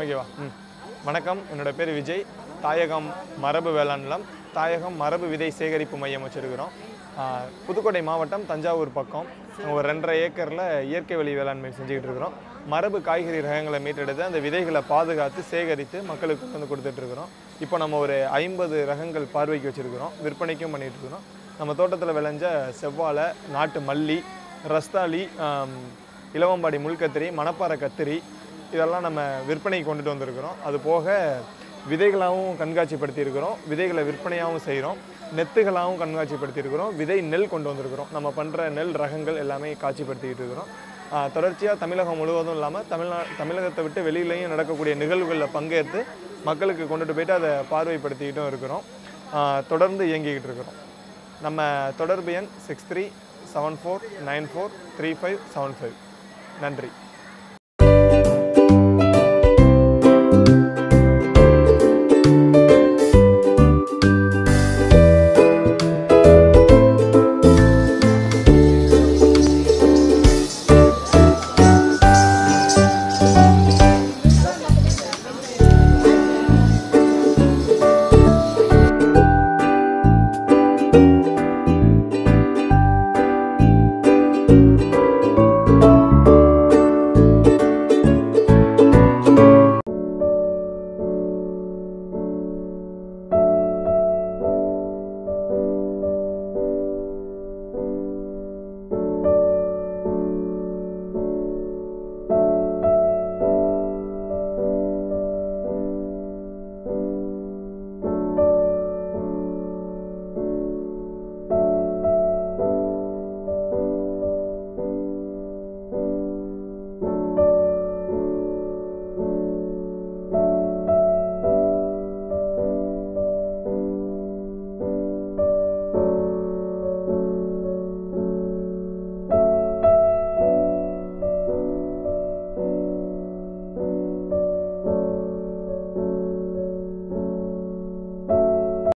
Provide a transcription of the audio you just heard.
ஓகேவா ம் வணக்கம் என்னோட பேர் விஜய் தாயகம் மரபு வேளாண் நிலம் தாயகம் மரபு விதை சேகரிப்பு மையம் வச்சுருக்கிறோம் புதுக்கோட்டை மாவட்டம் தஞ்சாவூர் பக்கம் ஒரு ரெண்டரை ஏக்கரில் இயற்கை வழி வேளாண்மை செஞ்சுக்கிட்டு இருக்கிறோம் மரபு காய்கறி ரகங்களை மீட்டெடுத்து அந்த விதைகளை பாதுகாத்து சேகரித்து மக்களுக்கு கொண்டு வந்து கொடுத்துட்டு இருக்கிறோம் இப்போ நம்ம ஒரு ஐம்பது ரகங்கள் பார்வைக்கு வச்சுருக்கிறோம் விற்பனைக்கும் பண்ணிகிட்டு இருக்கிறோம் நம்ம தோட்டத்தில் விளைஞ்ச செவ்வாழை நாட்டு மல்லி ரஸ்தாளி ஆம், இலவம்பாடி முள்கத்திரி மணப்பாறை கத்திரி இதெல்லாம் நம்ம விற்பனைக்கு கொண்டுட்டு வந்திருக்கிறோம் அது போக விதைகளாகவும் கண்காட்சிப்படுத்தி இருக்கிறோம் விதைகளை விற்பனையாகவும் செய்கிறோம் நெத்துகளாகவும் கண்காட்சிப்படுத்தி இருக்கிறோம் விதை நெல் கொண்டு வந்திருக்கிறோம் நம்ம பண்ணுற நெல் ரகங்கள் எல்லாமே காட்சிப்படுத்திக்கிட்டு இருக்கிறோம் தொடர்ச்சியாக தமிழகம் முழுவதும் இல்லாமல் தமிழ்நா தமிழகத்தை விட்டு வெளியிலையும் நடக்கக்கூடிய நிகழ்வுகளில் பங்கேற்று மக்களுக்கு கொண்டுட்டு போயிட்டு அதை பார்வைப்படுத்திக்கிட்டும் இருக்கிறோம் ஆஹ் தொடர்ந்து இயங்கிக்கிட்டு இருக்கிறோம் நம்ம தொடர்பு எண் six three seven four nine four three five seven five நன்றி